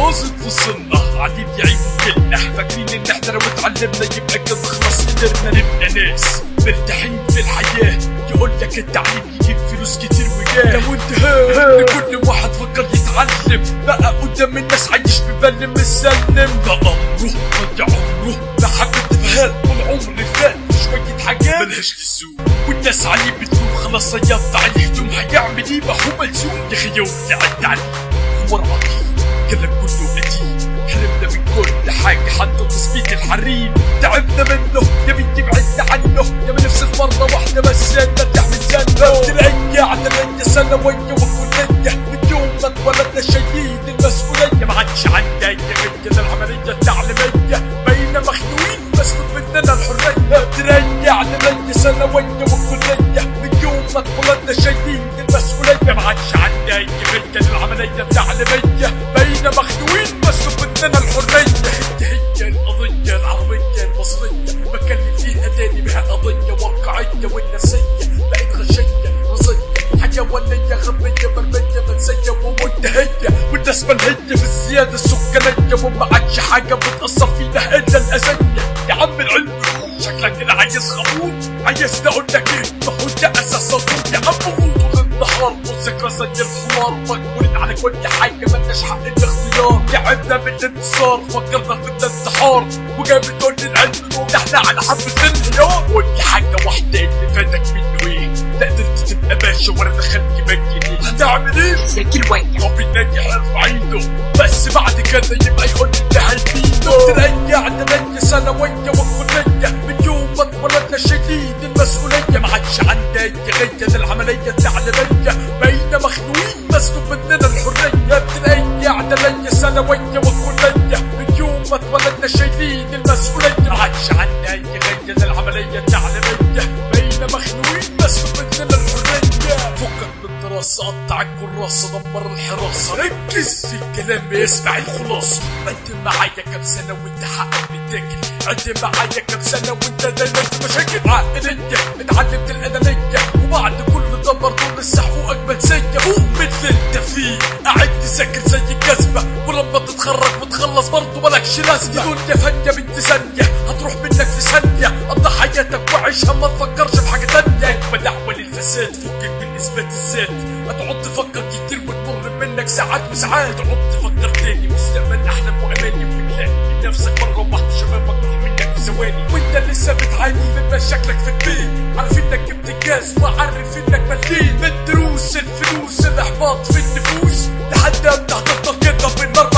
باظت وصلنا قاعدين يعيبوا كلنا فاكرين ان احنا لو اتعلمنا يبقى كده خلاص قدرنا نبقى ناس مرتاحين في الحياة يقول لك التعليم يجيب فلوس كتير وجاه لو انتهى كل واحد فكر يتعلم بقى قدام الناس عايش ببلم مسلم ده امره ضيع عمره ده حبة تفهات والعمر فات شوية حاجات ملهاش لزوم والناس عليه بتقول خلاص هيقطع الهدوم هيعمل ايه ما هو ملزوم يا اخي يوم التعليم هو العقيم كلام كله قديم حلمنا من كل حاجة حتى تثبيت الحريم تعبنا منه يا بنتي بعدنا عنه يا من نفسي في مرة واحدة بس نرجع من سنة تريح تريح سنوية وكلية من يوم ما اتولدنا شايلين المسؤولية ما عادش عندنا غير العملية التعليمية بقينا مخنوقين مسلوب مننا الحرية تريح تريح سنوية وكلية من يوم ما اتولدنا شايلين المسؤولية ما عادش عندنا غير العملية التعليمية بقينا مخنوقين مسلوب مننا الحرية هي هي القضية العربية المصرية بكلم فيها تاني بها قضية واقعية والنفسية بقت غشية رزية حيوانية غبية مرمية منسية ومنتهية والناس ملهية في الزيادة السكانية وما عادش حاجة بتأثر فينا إلا الأذية يا عم العلم شكلك كده عايز خمور عايز اقول لك ايه ما هو ده اساس الصوت يا عم غوطوا النهار والذكرى زي الحمار مجبورين على كل حاجه ملناش حق الاختيار تعبنا من الانتصار فكرنا في الانتحار وجاي بتقول لي العلم ده احنا على حبه انهيار قول لي حاجه واحده اللي فاتك منه ايه لا قدرت تبقى باشا وانا دخلت مجني هتعمل ايه؟ ذاكر واجب طب النادي يرفع ايده بس بعد كده يبقى يقول لي ده هيفيده تريح تريح سنوية وكلية من يوم ما اتولدنا شديد المسؤولية ما عادش عندنا غير العملية التعليمية بقينا مخنوقين مسلوب مننا الحرية تريح تريح سنوية وكلية من يوم ما اتولدنا شديد المسؤولية ما عادش عندنا غير العملية التعليمية بقينا مخنوقين مسلوب مننا الحرية فكك من الدراسة قطع الكراسة دمر الحراسة ركز في الكلام اسمع الخلاصة قدم معايا كام سنة وانت حقك متاكل قدم معايا كام سنة وانت دايما في مشاكل عقلية اتعلمت الأنانية وبعد كل ده برضه لسه حقوقك منسية فوق مثل انت فيه قاعد تذاكر زي الجزمة ولما تتخرج وتخلص برضه مالكش لازمة دنيا فانية بنت ثانية هتروح منك في ثانية قضي حياتك وعيشها ما تفكرش في حاجة تانية بدعوة للفساد فكك من إثبات الذات هتقعد تفكر كتير وتمر منك ساعات وساعات تقعد تفكر تاني مستقبل أحلام وأماني وبتلاقي من نفسك مرة واحدة شبابك راح منك في ثواني وانت لسه بتعاني من مشاكلك في البيت عارف انك جبت الجاز وعارف انك مليت من دروس الفلوس الاحباط في النفوس لحد ما هتفضل كده بالنار